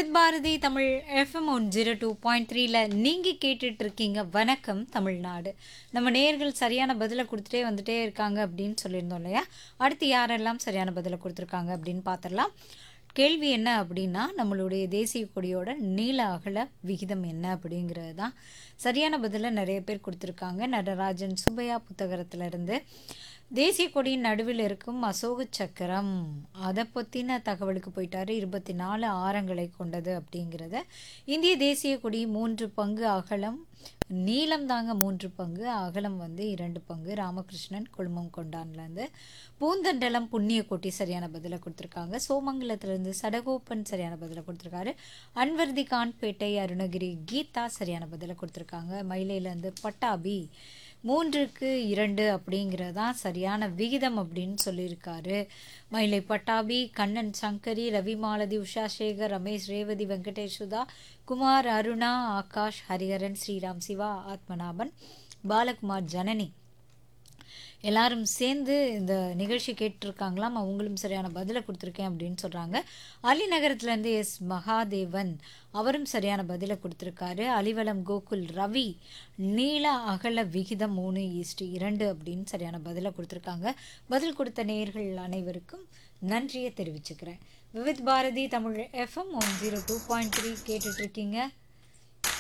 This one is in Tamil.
Vividh Bharati Tamil FM one zero two point த்ரீல நீங்கள் கேட்டுட்டு இருக்கீங்க வணக்கம் தமிழ்நாடு நம்ம நேர்கள் சரியான பதிலை கொடுத்துட்டே வந்துட்டே இருக்காங்க அப்படின்னு சொல்லியிருந்தோம் இல்லையா அடுத்து யாரெல்லாம் சரியான பதிலை கொடுத்துருக்காங்க அப்படின்னு பார்த்துடலாம் கேள்வி என்ன அப்படின்னா நம்மளுடைய தேசிய கொடியோட நீள அகல விகிதம் என்ன அப்படிங்கிறது தான் சரியான பதிலை நிறைய பேர் கொடுத்துருக்காங்க நடராஜன் சுப்பையா புத்தகத்துல இருந்து தேசிய கொடியின் நடுவில் இருக்கும் அசோக சக்கரம் அதை பற்றின தகவலுக்கு போயிட்டாரு இருபத்தி நாலு ஆரங்களை கொண்டது அப்படிங்கிறத இந்திய தேசிய கொடி மூன்று பங்கு அகலம் நீளம் தாங்க மூன்று பங்கு அகலம் வந்து இரண்டு பங்கு ராமகிருஷ்ணன் குழுமம் கொண்டான்லேருந்து பூந்தண்டலம் புண்ணிய கோட்டி சரியான பதிலை கொடுத்துருக்காங்க சோமங்கலத்திலேருந்து சடகோப்பன் சரியான பதிலை கொடுத்துருக்காரு அன்வர்தி கான்பேட்டை அருணகிரி கீதா சரியான பதிலை கொடுத்துருக்காங்க மயிலையிலேருந்து பட்டாபி மூன்றுக்கு இரண்டு அப்படிங்கிறது தான் சரியான விகிதம் அப்படின்னு சொல்லியிருக்காரு மயிலை பட்டாபி கண்ணன் சங்கரி ரவி மாலதி உஷா சேகர் ரமேஷ் ரேவதி வெங்கடேஷ் சுதா குமார் அருணா ஆகாஷ் ஹரிஹரன் ஸ்ரீராம் சிவா ஆத்மநாபன் பாலகுமார் ஜனனி எல்லாரும் சேர்ந்து இந்த நிகழ்ச்சி கேட்டிருக்காங்களாம் அவங்களும் சரியான பதிலை கொடுத்துருக்கேன் அப்படின்னு சொல்கிறாங்க அலிநகரத்துலேருந்து எஸ் மகாதேவன் அவரும் சரியான பதிலை கொடுத்துருக்காரு அலிவலம் கோகுல் ரவி நீள அகல விகிதம் மூணு ஈஸ்ட் இரண்டு அப்படின்னு சரியான பதிலை கொடுத்துருக்காங்க பதில் கொடுத்த நேயர்கள் அனைவருக்கும் நன்றியை தெரிவிச்சுக்கிறேன் Vividh Bharati Tamil FM one zero two point three கேட்டுட்ருக்கீங்க